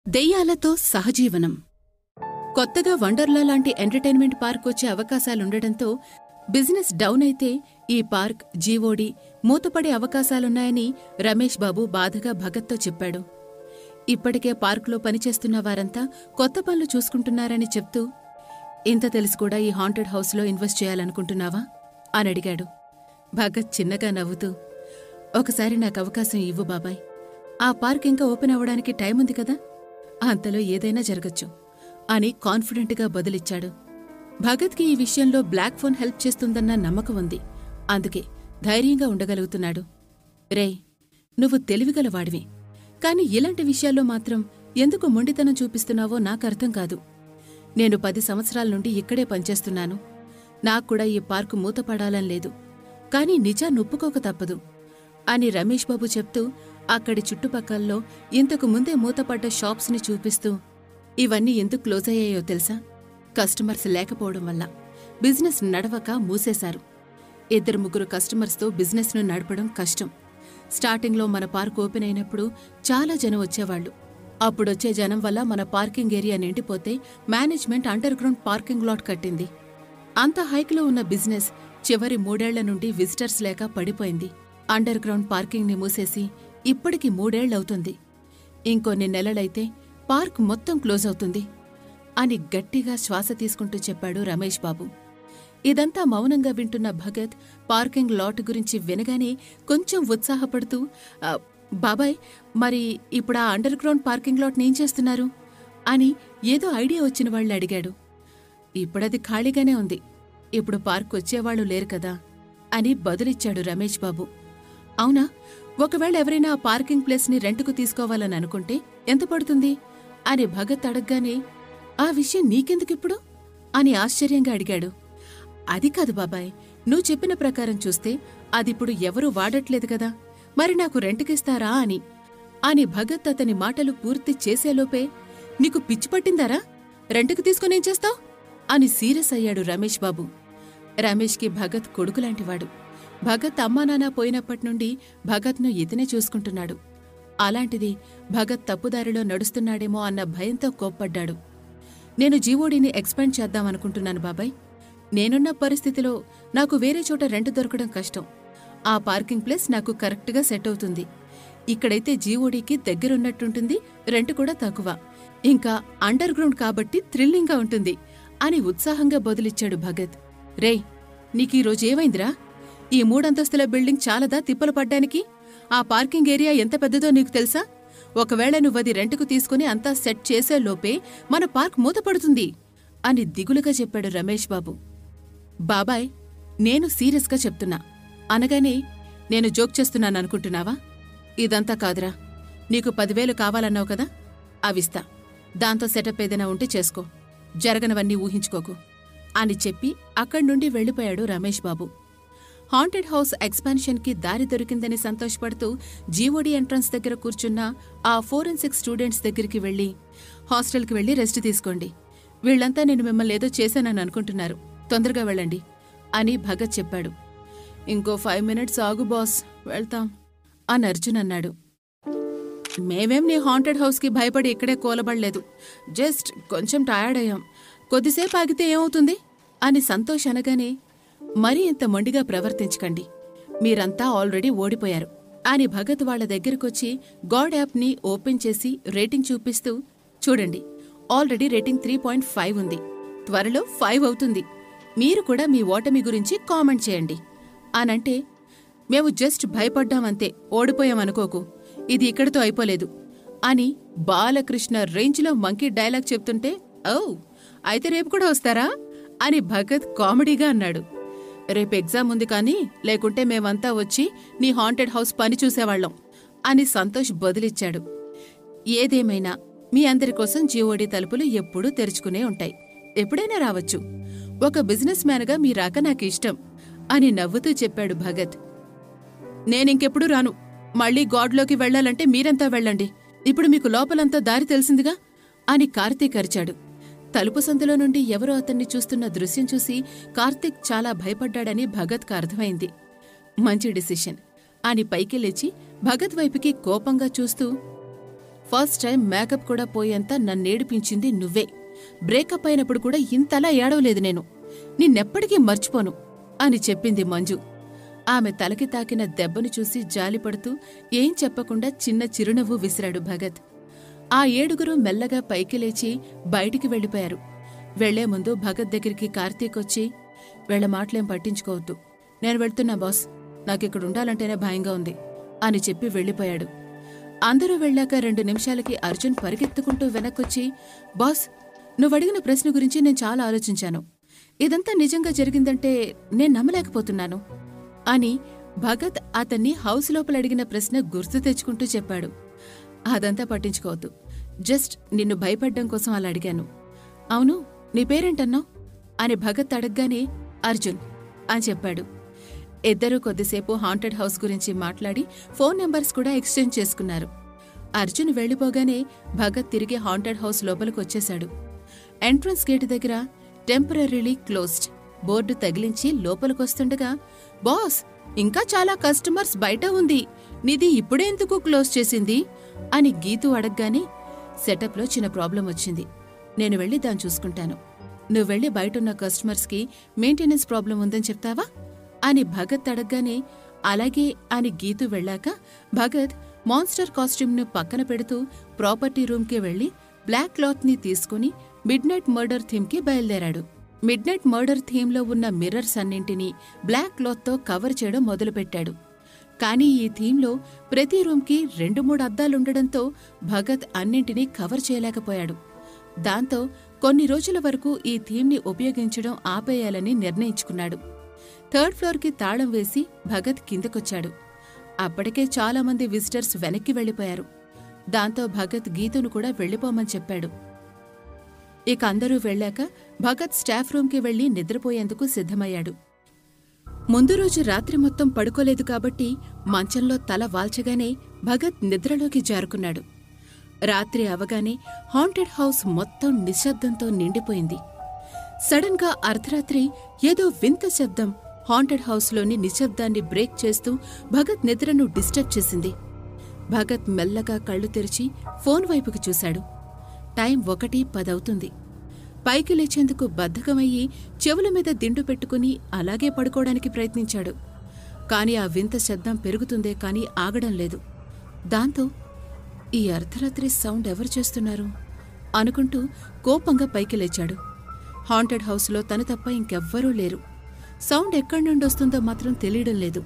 దెయ్యాలతో సహజీవనం కొత్తగా వండర్లా లాంటి ఎంటర్టైన్మెంట్ పార్క్ వచ్చే అవకాశాలుండటంతో బిజినెస్ డౌన్ అయితే ఈ పార్క్ జీవోడి మూతపడే అవకాశాలున్నాయని రమేష్ బాబు బాధగా భగత్తో చెప్పాడు ఇప్పటికే పార్కులో పనిచేస్తున్న వారంతా కొత్త పనులు చూసుకుంటున్నారని చెప్తూ ఇంత తెలిసి కూడా ఈ హాంటెడ్ హౌస్లో ఇన్వెస్ట్ చేయాలనుకుంటున్నావా అని అడిగాడు భగత్ చిన్నగా నవ్వుతూ ఒకసారి నాకు అవకాశం ఇవ్వు బాబాయ్ ఆ పార్క్ ఇంకా ఓపెన్ అవ్వడానికి టైం ఉంది కదా అంతలో ఏదైనా జరగచ్చు అని కాన్ఫిడెంట్గా బదులిచ్చాడు భగత్కి ఈ విషయంలో బ్లాక్ ఫోన్ హెల్ప్ చేస్తుందన్న నమ్మకం ఉంది అందుకే ధైర్యంగా ఉండగలుగుతున్నాడు రేయ్ నువ్వు తెలివిగలవాడివి కాని ఇలాంటి విషయాల్లో మాత్రం ఎందుకు మొండితనం చూపిస్తున్నావో నాకు అర్థం కాదు నేను పది సంవత్సరాల నుండి ఇక్కడే పనిచేస్తున్నాను నాక్కూడా ఈ పార్కు మూతపడాలని లేదు కాని నిజాన్ని ఒప్పుకోక తప్పదు అని రమేష్ బాబు చెప్తూ అక్కడి చుట్టుపక్కల్లో ఇంతకు ముందే మూతపడ్డ షాప్స్ని చూపిస్తూ ఇవన్నీ ఎందుకు క్లోజ్ అయ్యాయో తెలుసా కస్టమర్స్ లేకపోవడం వల్ల బిజినెస్ నడవక మూసేశారు ఇద్దరు ముగ్గురు కస్టమర్స్తో బిజినెస్ను నడపడం కష్టం స్టార్టింగ్లో మన పార్క్ ఓపెన్ అయినప్పుడు చాలా జనం వచ్చేవాళ్లు అప్పుడొచ్చే జనం వల్ల మన పార్కింగ్ ఏరియా నిండిపోతే management underground parking lot కట్టింది అంత హైక్లో ఉన్న బిజినెస్ చివరి మూడేళ్ల నుండి విజిటర్స్ లేక పడిపోయింది అండర్ గ్రౌండ్ పార్కింగ్ని మూసేసి ఇప్పటికి మూడేళ్లవుతుంది ఇంకొన్ని నెలలైతే పార్క్ మొత్తం క్లోజ్ అవుతుంది అని గట్టిగా శ్వాస తీసుకుంటూ చెప్పాడు రమేష్ బాబు ఇదంతా మౌనంగా వింటున్న భగత్ పార్కింగ్ లాట్ గురించి వినగానే కొంచెం ఉత్సాహపడుతూ "ఆ, బాబాయ్ మరి ఇప్పుడు ఆ అండర్ గ్రౌండ్ పార్కింగ్ లాట్ని ఏం చేస్తున్నారు అని ఏదో ఐడియా వచ్చిన వాళ్ళు అడిగాడు ఇప్పుడది ఖాళీగానే ఉంది ఇప్పుడు పార్క్ వచ్చేవాళ్లు లేరు కదా అని బదులిచ్చాడు రమేష్ బాబు అవునా ఒకవేళ ఎవరైనా ఆ పార్కింగ్ ప్లేస్ని రెంట్కు తీసుకోవాలని అనుకుంటే ఎంత పడుతుంది అని భగత్ అడగ్గానే ఆ విషయం నీకెందుకిప్పుడు అని ఆశ్చర్యంగా అడిగాడు అది కాదు బాబాయ్ నువ్వు చెప్పిన ప్రకారం చూస్తే అదిప్పుడు ఎవరూ వాడట్లేదు కదా మరి నాకు రెంట్కిస్తారా అని అని భగత్ అతని మాటలు పూర్తి చేసేలోపే నీకు పిచ్చి పట్టిందారా రెంట్కు తీసుకునేం చేస్తావ్ అని సీరియస్ అయ్యాడు రమేష్ బాబు రమేష్కి భగత్ కొడుకులాంటివాడు భగత్ అమ్మానాన్న పోయినప్పట్నుండి భగత్ను ఇతనే చూసుకుంటున్నాడు అలాంటిది భగత్ తప్పుదారిలో నడుస్తున్నాడేమో అన్న భయంతో కోప్పడ్డాడు నేను జీవోడీని ఎక్స్పాండ్ చేద్దామనుకుంటున్నాను బాబాయ్ నేనున్న పరిస్థితిలో నాకు వేరే చోట రెంట్ దొరకడం కష్టం ఆ పార్కింగ్ ప్లేస్ నాకు కరెక్ట్గా సెట్ అవుతుంది ఇక్కడైతే జీవోడీకి దగ్గరున్నట్టుంటుంది రెంట్ కూడా తక్కువ ఇంకా అండర్ గ్రౌండ్ కాబట్టి థ్రిల్లింగ్గా ఉంటుంది అని ఉత్సాహంగా బదులిచ్చాడు భగత్ రేయ్ నీకీరోజు ఏమైందిరా ఈ మూడంతస్తుల బిల్డింగ్ చాలదా తిప్పలు పడ్డానికి ఆ పార్కింగ్ ఏరియా ఎంత పెద్దదో నీకు తెలుసా ఒకవేళ నువ్వది రెంట్కు తీసుకుని అంతా సెట్ చేసే లోపే మన పార్క్ మూతపడుతుంది అని దిగులుగా చెప్పాడు రమేష్ బాబు బాబాయ్ నేను సీరియస్గా చెప్తున్నా అనగానే నేను జోక్ చేస్తున్నాననుకుంటున్నావా ఇదంతా కాదురా నీకు పదివేలు కావాలన్నావు కదా అవిస్తా దాంతో సెటప్ ఏదైనా ఉంటే చేసుకో జరగనవన్నీ ఊహించుకోకు అని చెప్పి అక్కడి నుండి వెళ్ళిపోయాడు రమేష్ బాబు హాంటెడ్ హౌస్ ఎక్స్పాన్షన్కి దారి దొరికిందని సంతోషపడుతూ జీవోడీ ఎంట్రన్స్ దగ్గర కూర్చున్న ఆ ఫోరెన్సిక్ స్టూడెంట్స్ దగ్గరికి వెళ్ళి హాస్టల్కి వెళ్ళి రెస్ట్ తీసుకోండి వీళ్ళంతా నేను మిమ్మల్ని ఏదో చేశానని అనుకుంటున్నారు తొందరగా వెళ్ళండి అని భగత్ చెప్పాడు ఇంకో ఫైవ్ మినిట్స్ ఆగు బాస్ వెళ్తాం అని అర్జున్ అన్నాడు మేమేం నీ హాంటెడ్ హౌస్కి భయపడి ఇక్కడే కూలబడలేదు జస్ట్ కొంచెం టయర్డ్ అయ్యాం కొద్దిసేపు ఆగితే ఏమవుతుంది అని సంతోష్ అనగానే మరీ ఇంత మొండిగా ప్రవర్తించకండి మీరంతా ఆల్రెడీ ఓడిపోయారు అని భగత్ వాళ్ళ దగ్గరకొచ్చి గాడ్ యాప్ని ఓపెన్ చేసి రేటింగ్ చూపిస్తూ చూడండి already rating three point five ఉంది త్వరలో ఫైవ్ అవుతుంది మీరు కూడా మీ ఓటమి గురించి కామెంట్ చేయండి అనంటే మేము జస్ట్ భయపడ్డామంతే ఓడిపోయామనుకోకు ఇది ఇక్కడితో అయిపోలేదు అని బాలకృష్ణ రేంజ్లో మంకీ డైలాగ్ చెప్తుంటే ఓ అయితే రేపు కూడా వస్తారా అని భగత్ కామెడీగా అన్నాడు రేపు ఎగ్జామ్ ఉంది కానీ లేకుంటే మేమంతా వచ్చి నీ హాంటెడ్ హౌస్ పని చూసేవాళ్ళం అని సంతోష్ బదులిచ్చాడు ఏదేమైనా మీ అందరి కోసం జీఓడి తలుపులు ఎప్పుడూ తెరుచుకునే ఉంటాయి ఎప్పుడైనా రావచ్చు ఒక బిజినెస్ మ్యాన్గా మీ రాక నాకు ఇష్టం అని నవ్వుతూ చెప్పాడు భగత్ నేనింకెప్పుడు రాను మళ్ళీ గాడ్లోకి వెళ్ళాలంటే మీరంతా వెళ్ళండి ఇప్పుడు మీకు లోపలంతా దారి తెలిసిందిగా అని కార్తీక్ అరిచాడు తలుపు సందులో నుండి ఎవరో అతన్ని చూస్తున్న దృశ్యం చూసి కార్తీక్ చాలా భయపడ్డాడని భగత్కు అర్థమైంది మంచి డిసిషన్ అని పైకి లేచి భగత్ వైపుకి కోపంగా చూస్తూ ఫస్ట్ టైం మేకప్ కూడా పోయేంత నన్నేడిపించింది నువ్వే బ్రేకప్ అయినప్పుడు కూడా ఇంతలా ఏడవలేదు నేను నిన్నెప్పటికీ మర్చిపోను అని చెప్పింది మంజు ఆమె తలకి తాకిన దెబ్బను చూసి జాలిపడుతూ ఏం చెప్పకుండా చిన్న చిరునవ్వు విసిరాడు భగత్ ఆ ఏడుగురు మెల్లగా పైకి లేచి బయటికి వెళ్ళిపోయారు వెళ్లే ముందు భగత్ దగ్గరికి కార్తీక్ వచ్చి వీళ్ల మాటలేం పట్టించుకోవద్దు నేను వెళ్తున్నా బాస్ నాకిక్కడ ఉండాలంటేనే భయంగా ఉంది అని చెప్పి వెళ్ళిపోయాడు అందరూ వెళ్ళాక రెండు నిమిషాలకి అర్జున్ పరిగెత్తుకుంటూ వెనక్కొచ్చి బాస్ నువ్వడిగిన ప్రశ్న గురించి నేను చాలా ఆలోచించాను ఇదంతా నిజంగా జరిగిందంటే నేను నమ్మలేకపోతున్నాను అని భగత్ అతన్ని హౌస్ లోపల అడిగిన ప్రశ్న గుర్తు తెచ్చుకుంటూ చెప్పాడు అదంతా పట్టించుకోవద్దు జస్ట్ నిన్ను భయపడ్డం కోసం అలా అడిగాను అవును నీ పేరేంటన్నావు అని భగత్ అడగగానే అర్జున్ అని చెప్పాడు ఇద్దరూ కొద్దిసేపు హాంటెడ్ హౌస్ గురించి మాట్లాడి ఫోన్ నెంబర్స్ కూడా ఎక్స్చేంజ్ చేసుకున్నారు అర్జున్ వెళ్ళిపోగానే భగత్ తిరిగి హాంటెడ్ హౌస్ లోపలికి వచ్చేశాడు ఎంట్రన్స్ గేట్ దగ్గర టెంపరీలీ క్లోజ్డ్ బోర్డు తగిలించి లోపలికొస్తుండగా బాస్ ఇంకా చాలా కస్టమర్స్ బయట ఉంది నిధి ఇప్పుడెందుకు క్లోజ్ చేసింది అని గీతు అడగగానే సెటప్లో చిన్న ప్రాబ్లం వచ్చింది నేను వెళ్ళి దాన్ని చూసుకుంటాను నువ్వు వెళ్ళి బయటున్న కస్టమర్స్కి మెయింటెనెన్స్ ప్రాబ్లం ఉందని చెప్తావా అని భగత్ అడగగానే అలాగే అని గీతు వెళ్ళాక భగత్ మాన్స్టర్ కాస్ట్యూమ్ను పక్కన పెడుతూ ప్రాపర్టీ రూమ్కి వెళ్లి బ్లాక్ క్లాత్ని తీసుకుని మిడ్ నైట్ మర్డర్ థీమ్కి బయలుదేరాడు మిడ్ నైట్ మర్డర్ థీమ్లో ఉన్న మిర్రర్స్ అన్నింటినీ బ్లాక్ క్లాత్తో కవర్ చేయడం మొదలుపెట్టాడు కానీ ఈ థీమ్లో ప్రతి రూమ్కి రెండు మూడు అద్దాలుండడంతో భగత్ అన్నింటినీ కవర్ చేయలేకపోయాడు దాంతో కొన్ని రోజుల వరకు ఈ థీమ్ని ఉపయోగించడం ఆపేయాలని నిర్ణయించుకున్నాడు థర్డ్ ఫ్లోర్కి తాళం వేసి భగత్ కిందకొచ్చాడు అప్పటికే చాలామంది విజిటర్స్ వెనక్కి వెళ్ళిపోయారు దాంతో భగత్ గీతును కూడా వెళ్ళిపోమని చెప్పాడు ఇక అందరూ వెళ్ళాక భగత్ స్టాఫ్ రూమ్కి వెళ్లి నిద్రపోయేందుకు సిద్ధమయ్యాడు ముందు రోజు రాత్రి మొత్తం పడుకోలేదు కాబట్టి మంచంలో తల వాల్చగానే భగత్ నిద్రలోకి జారుకున్నాడు రాత్రి అవగానే హాంటెడ్ హౌస్ మొత్తం నిశ్శబ్దంతో నిండిపోయింది సడన్ గా అర్ధరాత్రి ఏదో వింత శబ్దం హాంటెడ్ హౌస్లోని నిశ్శబ్దాన్ని బ్రేక్ చేస్తూ భగత్ నిద్రను డిస్టర్బ్ చేసింది భగత్ మెల్లగా కళ్ళు తెరిచి ఫోన్ వైపుకి చూశాడు టైం ఒకటి పదవుతుంది పైకి లేచేందుకు బద్ధకమయ్యి చెవుల మీద దిండు పెట్టుకుని అలాగే పడుకోవడానికి ప్రయత్నించాడు కాని ఆ వింత శబ్దం పెరుగుతుందే కాని ఆగడం లేదు దాంతో ఈ అర్ధరాత్రి సౌండ్ ఎవరు చేస్తున్నారు అనుకుంటూ కోపంగా పైకి లేచాడు హాంటెడ్ హౌస్లో తను తప్ప ఇంకెవ్వరూ లేరు సౌండ్ ఎక్కడి నుండి వస్తుందో మాత్రం తెలియడం లేదు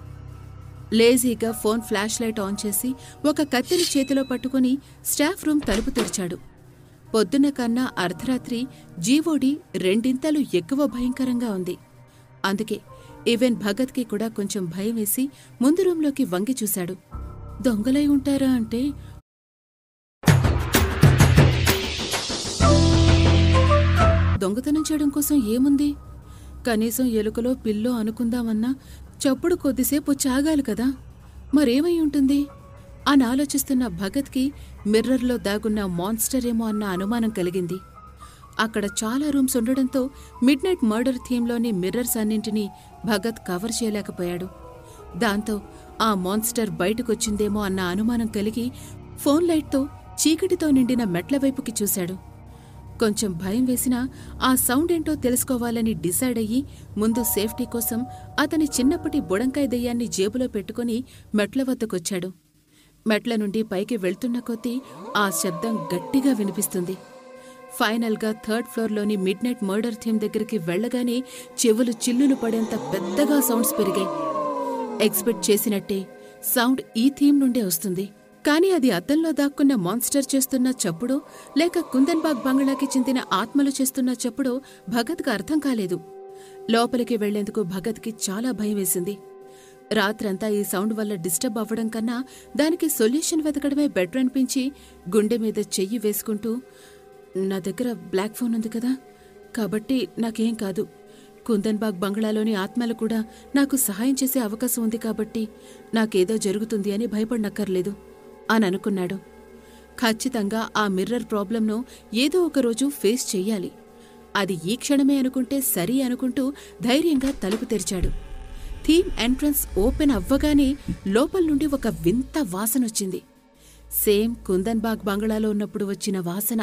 లేజీగా ఫోన్ ఫ్లాష్ లైట్ ఆన్ చేసి ఒక కత్తిని చేతిలో పట్టుకుని స్టాఫ్ రూమ్ తలుపు తెరిచాడు పొద్దున్న కన్నా అర్ధరాత్రి జీవోడి రెండింతలు ఎక్కువ భయంకరంగా ఉంది అందుకే ఈవెన్ భగత్కి కూడా కొంచెం భయం వేసి ముందు రూంలోకి వంగి చూశాడు దొంగలై ఉంటారా అంటే దొంగతనం చేయడం కోసం ఏముంది కనీసం ఎలుకలో పిల్లో అనుకుందామన్నా చప్పుడు కొద్దిసేపు చాగాలి కదా మరేమై ఉంటుంది అని ఆలోచిస్తున్న భగత్కి మిర్రర్లో దాగున్న మాన్స్టర్ ఏమో అన్న అనుమానం కలిగింది అక్కడ చాలా రూమ్స్ ఉండడంతో మిడ్ నైట్ మర్డర్ థీమ్లోని మిర్రర్స్ అన్నింటినీ భగత్ కవర్ చేయలేకపోయాడు దాంతో ఆ మాన్స్టర్ బయటకొచ్చిందేమో అన్న అనుమానం కలిగి ఫోన్ లైట్తో చీకటితో నిండిన మెట్ల వైపుకి చూశాడు కొంచెం భయం వేసినా ఆ సౌండ్ ఏంటో తెలుసుకోవాలని డిసైడ్ అయ్యి ముందు సేఫ్టీ కోసం అతని చిన్నప్పటి బుడంకాయ దెయ్యాన్ని జేబులో పెట్టుకుని మెట్ల వద్దకొచ్చాడు మెట్ల నుండి పైకి వెళ్తున్న కొద్దీ ఆ శబ్దం గట్టిగా వినిపిస్తుంది ఫైనల్గా థర్డ్ ఫ్లోర్లోని మిడ్ నైట్ మర్డర్ థీమ్ దగ్గరికి వెళ్ళగానే చెవులు చిల్లులు పడేంత పెద్దగా సౌండ్స్ పెరిగాయి ఎక్స్పెక్ట్ చేసినట్టే సౌండ్ ఈ థీమ్ నుండే వస్తుంది కానీ అది అద్దంలో దాక్కున్న మాన్స్టర్ చేస్తున్న చప్పుడో లేక కుందన్బాగ్ బంగ్లాకి చెందిన ఆత్మలు చేస్తున్న చప్పుడో భగత్కు అర్థం కాలేదు లోపలికి వెళ్లేందుకు భగత్కి చాలా భయం వేసింది రాత్రంతా ఈ సౌండ్ వల్ల డిస్టర్బ్ అవ్వడం కన్నా దానికి సొల్యూషన్ వెతకడమే బెటర్ అనిపించి గుండె మీద చెయ్యి వేసుకుంటూ నా దగ్గర బ్లాక్ ఫోన్ ఉంది కదా కాబట్టి నాకేం కాదు కుందన్బాగ్ బంగ్లాలోని ఆత్మలు కూడా నాకు సహాయం చేసే అవకాశం ఉంది కాబట్టి నాకేదో జరుగుతుంది అని భయపడనక్కర్లేదు అని అనుకున్నాడు ఖచ్చితంగా ఆ మిర్రర్ ప్రాబ్లంను ఏదో ఒకరోజు ఫేస్ చెయ్యాలి అది ఈ క్షణమే అనుకుంటే సరి అనుకుంటూ ధైర్యంగా తలుపు తెరిచాడు థీమ్ ఎంట్రన్స్ ఓపెన్ అవ్వగానే లోపల నుండి ఒక వింత వాసనొచ్చింది సేమ్ కుందన్బాగ్ బంగళాలో ఉన్నప్పుడు వచ్చిన వాసన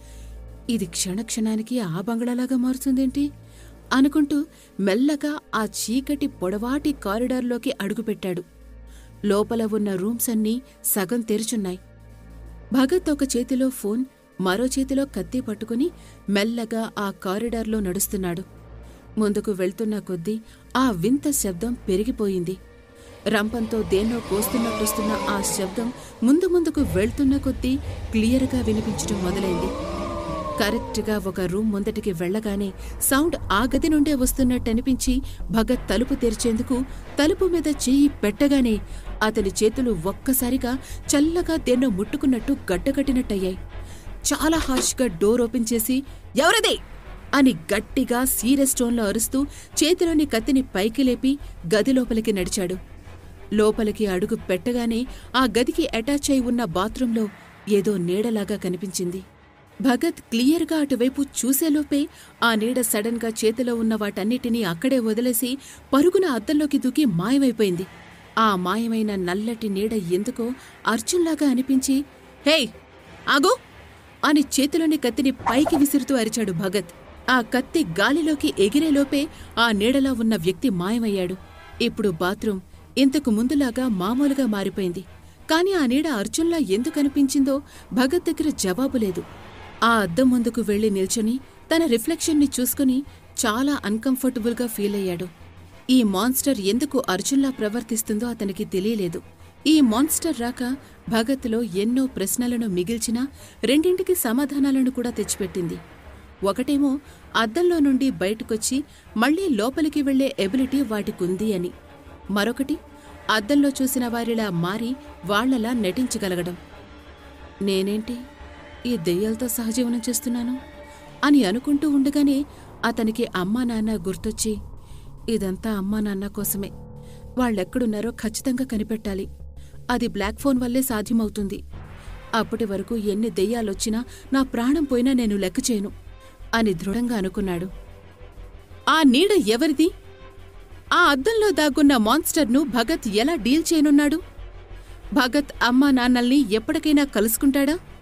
ఇది క్షణక్షణానికి ఆ బంగళాలాగా మారుతుందేంటి అనుకుంటూ మెల్లగా ఆ చీకటి పొడవాటి కారిడార్లోకి అడుగుపెట్టాడు లోపల ఉన్న రూమ్స్ అన్నీ సగం తెరుచున్నాయి భగత్ ఒక చేతిలో ఫోన్ మరో చేతిలో కత్తి పట్టుకుని మెల్లగా ఆ కారిడార్లో నడుస్తున్నాడు ముందుకు వెళ్తున్న కొద్దీ ఆ వింత శబ్దం పెరిగిపోయింది రంపంతో దేన్నో కోస్తున్నట్టొస్తున్న ఆ శబ్దం ముందు ముందుకు వెళ్తున్న కొద్దీ క్లియర్గా వినిపించడం మొదలైంది కరెక్ట్గా ఒక రూమ్ ముందటికి వెళ్ళగానే సౌండ్ ఆ గది నుండే వస్తున్నట్టనిపించి భగత్ తలుపు తెరిచేందుకు తలుపు మీద చెయ్యి పెట్టగానే అతని చేతులు ఒక్కసారిగా చల్లగా దేన్నో ముట్టుకున్నట్టు గడ్డకట్టినట్టయ్యాయి చాలా హార్ష్గా డోర్ ఓపెన్ చేసి ఎవరదే అని గట్టిగా సీరియస్ టోన్లో అరుస్తూ చేతిలోని కత్తిని పైకి లేపి గది లోపలికి నడిచాడు లోపలికి అడుగు పెట్టగానే ఆ గదికి అటాచ్ అయి ఉన్న బాత్రూంలో ఏదో నీడలాగా కనిపించింది భగత్ క్లియర్గా అటువైపు చూసేలోపే ఆ నీడ సడన్గా చేతిలో ఉన్న వాటన్నిటినీ అక్కడే వదిలేసి పరుగున అద్దంలోకి దూకి మాయమైపోయింది ఆ మాయమైన నల్లటి నీడ ఎందుకో అర్జున్లాగా అనిపించి హేయ్ ఆగు అని చేతిలోని కత్తిని పైకి విసురుతూ అరిచాడు భగత్ ఆ కత్తి గాలిలోకి ఎగిరేలోపే ఆ నీడలో ఉన్న వ్యక్తి మాయమయ్యాడు ఇప్పుడు బాత్రూం ఇంతకు ముందులాగా మామూలుగా మారిపోయింది కాని ఆ నీడ అర్జున్లా ఎందుకు అనిపించిందో భగత్ దగ్గర జవాబు లేదు ఆ అద్దం ముందుకు వెళ్లి నిల్చుని తన రిఫ్లెక్షన్ని చూసుకుని చాలా అన్కంఫర్టబుల్గా ఫీల్ అయ్యాడు ఈ మాన్స్టర్ ఎందుకు అర్జున్లా ప్రవర్తిస్తుందో అతనికి తెలియలేదు ఈ మాన్స్టర్ రాక భగత్లో ఎన్నో ప్రశ్నలను మిగిల్చినా రెండింటికి సమాధానాలను కూడా తెచ్చిపెట్టింది ఒకటేమో అద్దంలో నుండి బయటకొచ్చి మళ్లీ లోపలికి వెళ్లే ఎబిలిటీ వాటికుంది అని మరొకటి అద్దంలో చూసిన వారిలా మారి వాళ్లలా నటించగలగడం నేనేంటి ఈ దెయ్యాలతో సహజీవనం చేస్తున్నాను అని అనుకుంటూ ఉండగానే అతనికి అమ్మా నాన్న గుర్తొచ్చి ఇదంతా అమ్మా నాన్న కోసమే వాళ్ళెక్కడున్నారో ఖచ్చితంగా కనిపెట్టాలి అది బ్లాక్ ఫోన్ వల్లే సాధ్యమవుతుంది అప్పటి వరకు ఎన్ని దెయ్యాలొచ్చినా నా ప్రాణం పోయినా నేను లెక్క చేయను అని దృఢంగా అనుకున్నాడు ఆ నీడ ఎవరిది ఆ అద్దంలో దాగున్న మాన్స్టర్ను భగత్ ఎలా డీల్ చేయనున్నాడు భగత్ అమ్మా నాన్నల్ని ఎప్పటికైనా కలుసుకుంటాడా